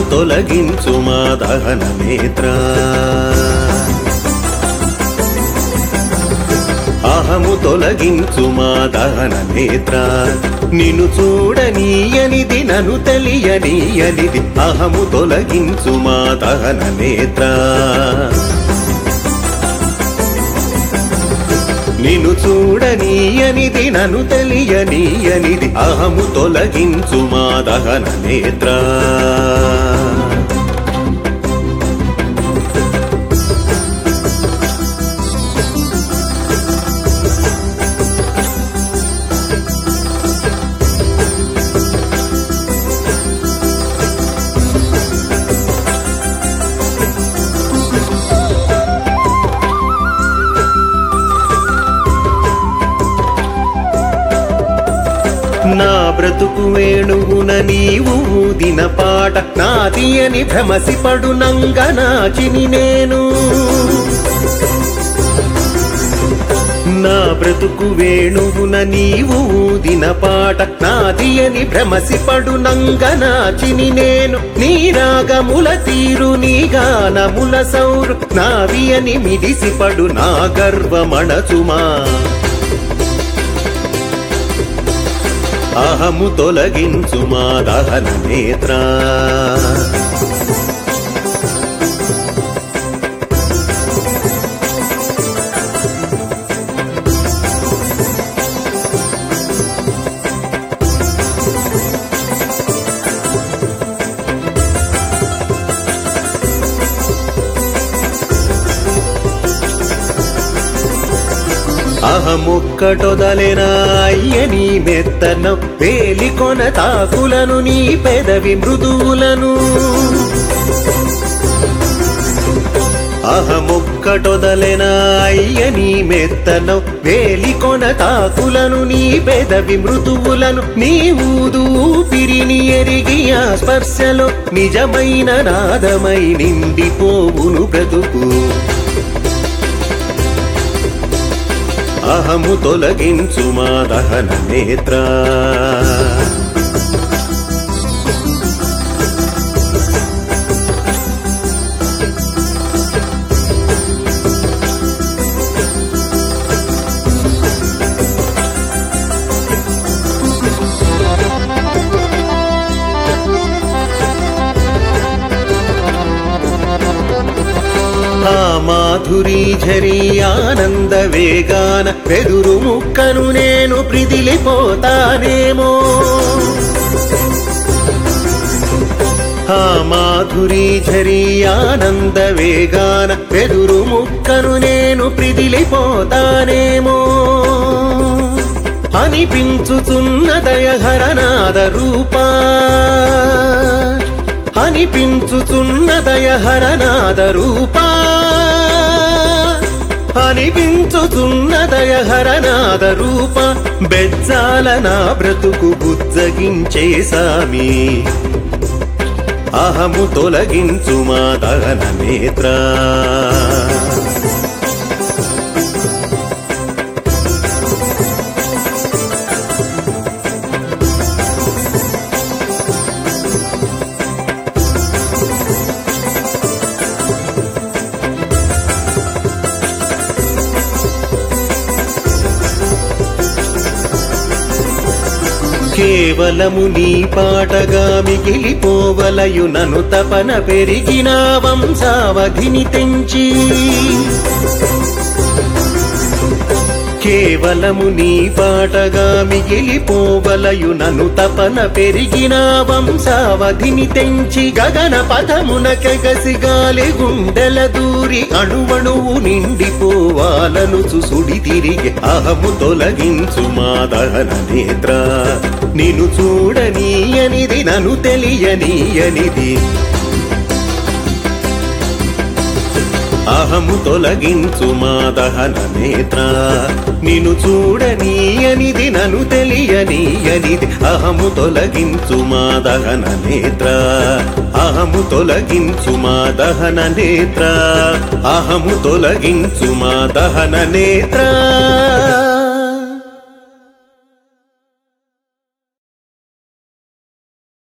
తొలగించు మా దహన నేత్ర అహము తొలగించు మా దహన నేత్ర నిన్ను చూడనీయనిది నన్ను తెలియనీయనిది అహము తొలగించు మా దహన నేత్ర నిన్ను చూడనీయనిది నన్ను తెలియనీయనిది అహము తొలగించు మా దహన నేత్ర నా బ్రతుకు వేణువున నీవు ఊదిన పాట నాది అని భ్రమసిపడు నంగనాచిని నేను నా బ్రతుకు వేణువున నీవు ఊదిన పాట నాది అని భ్రమసిపడు నంగనాచిని నేను నీ రాగముల తీరు నీ గానముల సౌరు నావి అని మిడిసిపడు నా గర్వమణచుమా అహము తొలగించు మా దహన నేత్ర అహముక్కటొదలెన అయ్యని మెత్తన పేలికొన తాకులను నీ పెదవి మృదువులను అహముక్కటొదలెన అయ్యని మెత్తన వేలికొన తాకులను నీ పెదవి మృదువులను నీ ఊదు ఊపిరిని ఎరిగి ఆ స్పర్శలో నిజమైన నాదమై నిండిపోవును బ్రతుకు అహము తొలగించు మా దహన నేత్ర ఆ మాధురి ఝరి ఆనంద వేగాన వెదురు ముక్కను నేను ప్రిదిలిపోతానేమో ఆ మాధురి ఝరి ఆనంద వేగాన వెదురు ముక్కను నేను ప్రిదిలిపోతానేమో అనిపించుచున్న దయహరనాద రూపా అనిపించుచున్న దయహరనాద రూపా అనిపించుచున్న దయహరనాద రూప బెజ్జాల నా బ్రతుకు బుజ్జగించే సామి అహము తొలగించు మా దహన నేత్ర కేవలము నీ పాటగా మిగిలిపోవలయు నను తపన పెరిగిన వంశావధిని తెంచి కేవలము నీ పాటగా మిగిలిపోవలయు నను తపన పెరిగిన వంశావధిని తెంచి గగన పదమున కగసి గాలి గుండెల దూరి అణువణువు నిండిపోవాలను సుడి తిరిగి అహము తొలగించు మా దహన నేత్ర నిన్ను చూడనీయనిది నన్ను తెలియనీయనిది అహము తొలగించు మా దహన నేత్ర నిన్ను చూడనీయనిది నన్ను తెలియనీయనిది అహము తొలగించు మా దహన నేత్ర అహము తొలగించు మా దహన నేత్ర అహము తొలగించు మా దహన నేత్ర